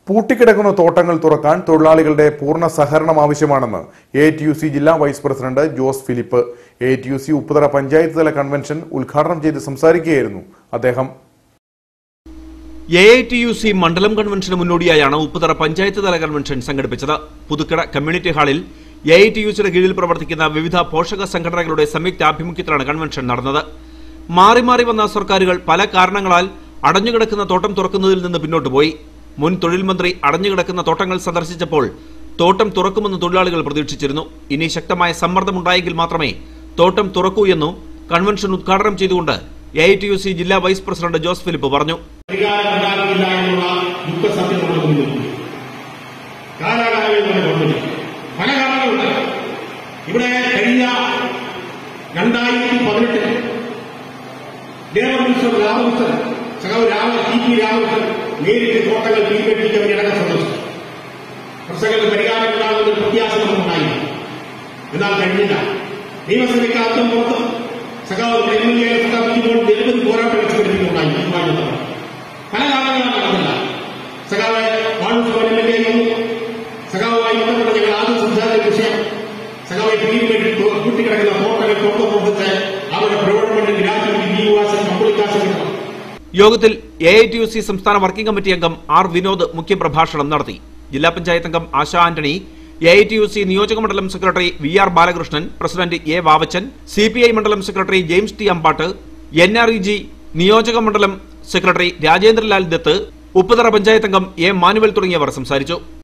പൂട്ടിക്കിടക്കുന്ന തോട്ടങ്ങൾ തുറക്കാൻ തൊഴിലാളികളുടെ പൂർണ്ണ സഹകരണം ആവശ്യമാണെന്ന് എ ടി യു സി ജില്ലാ vice president Jose Philip A T U C Upputhara panchayat തല കൺവെൻഷൻ ഉദ്ഘാടനം ചെയ്ത് സംസാരിക്കുകയായിരുന്നു അദ്ദേഹം A I T U C മണ്ഡലം കൺവെൻഷന് മുന്നോടിയായാണ് ഉപ്പുതറ പഞ്ചായത്ത് തല കൺവെൻഷൻ സംഘടിപ്പിച്ചത് പുതുക്കട കമ്മ്യൂണിറ്റി ഹാളിൽ എ ഐ ടി യു സിയുടെ കീഴിൽ പ്രവർത്തിക്കുന്ന വിവിധ പോഷക സംഘടനകളുടെ സംയുക്ത ആഭിമുഖ്യത്തിലാണ് കൺവെൻഷൻ നടന്നത് മാറി മാറി വന്ന സർക്കാരുകൾ പല കാരണങ്ങളാൽ അടഞ്ഞുകിടക്കുന്ന തോട്ടം തുറക്കുന്നതിൽ നിന്ന് പിന്നോട്ട് പോയി മുൻ തൊഴിൽ മന്ത്രി അടഞ്ഞുകിടക്കുന്ന തോട്ടങ്ങൾ സന്ദർശിച്ചപ്പോൾ തോട്ടം തുറക്കുമെന്ന് തൊഴിലാളികൾ പ്രതീക്ഷിച്ചിരുന്നു ഇനി ശക്തമായ സമ്മർദ്ദമുണ്ടായെങ്കിൽ മാത്രമേ തോട്ടം തുറക്കൂ എന്നും കൺവെൻഷൻ ഉദ്ഘാടനം ചെയ്തുകൊണ്ട് A I T U C ജില്ലാ വൈസ് പ്രസിഡന്റ് ജോസ് ഫിലിപ്പ് പറഞ്ഞു അധികാരമുണ്ടാകില്ല എന്നുള്ള ദുഃഖസത്യം നമ്മുടെ മുന്നിലുണ്ട് കാലാകാലങ്ങളിൽ തന്നെ ഗവൺമെന്റ് പല കാരണങ്ങളുണ്ട് ഇവിടെ കഴിഞ്ഞ രണ്ടായിരത്തി പതിനെട്ടിൽ ലേബർ മിനിസ്റ്റർ രാമകൃഷ്ണൻ സഖാവ് രാമ ടി പി രാമകൃഷ്ണൻ നേരിട്ട് തോട്ടങ്ങൾ തീരുമാനിക്കാൻ ഇടക്കം സന്ദർശിച്ചു കർഷകർക്ക് പരിഹാരമുണ്ടാകുന്ന പ്രത്യാശ നമുക്കുണ്ടായില്ല എന്നാൽ കഴിഞ്ഞില്ല നിയമസഭയ്ക്കകത്തും പുറത്തും സഖാവ് എം എൽ എ സ്ഥാപിക്കുമ്പോൾ നിരവധി പോരാട്ടങ്ങൾ സംഘടിപ്പിക്കുന്നുണ്ടായി തീരുമാനിച്ചത് പല കാരണങ്ങളാണ് നടന്നില്ല സഖാവ് വാണുസ്വൻ എം എൽ എ വന്നു സഖാവുമായി ബന്ധപ്പെട്ട ഞങ്ങൾ ആദ്യം സംസാരിച്ച വിഷയം സഖാവ് തീരുമാനി കൂട്ടിക്കിടക്കുന്ന തോട്ടങ്ങൾ തോട്ടം കൊടുത്ത് അവരുടെ പ്രവർത്തനം രാജ്യം ജീവിവാസം കമ്പിളിക്കാസം യോഗത്തിൽ A I T U C സംസ്ഥാന വർക്കിംഗ് കമ്മിറ്റി അംഗം ആർ വിനോദ് മുഖ്യപ്രഭാഷണം നടത്തി ജില്ലാ പഞ്ചായത്ത് അംഗം Asha Antony A I T U C നിയോജക മണ്ഡലം secretary V R Balakrishnan president A Vavachan C P I മണ്ഡലം secretary James T Ambatt N R E G നിയോജക മണ്ഡലം സെക്രട്ടറി രാജേന്ദ്രലാൽ ദത്ത് ഉപ്പുതറ പഞ്ചായത്ത് അംഗം എ മാനുവൽ തുടങ്ങിയവർ സംസാരിച്ചു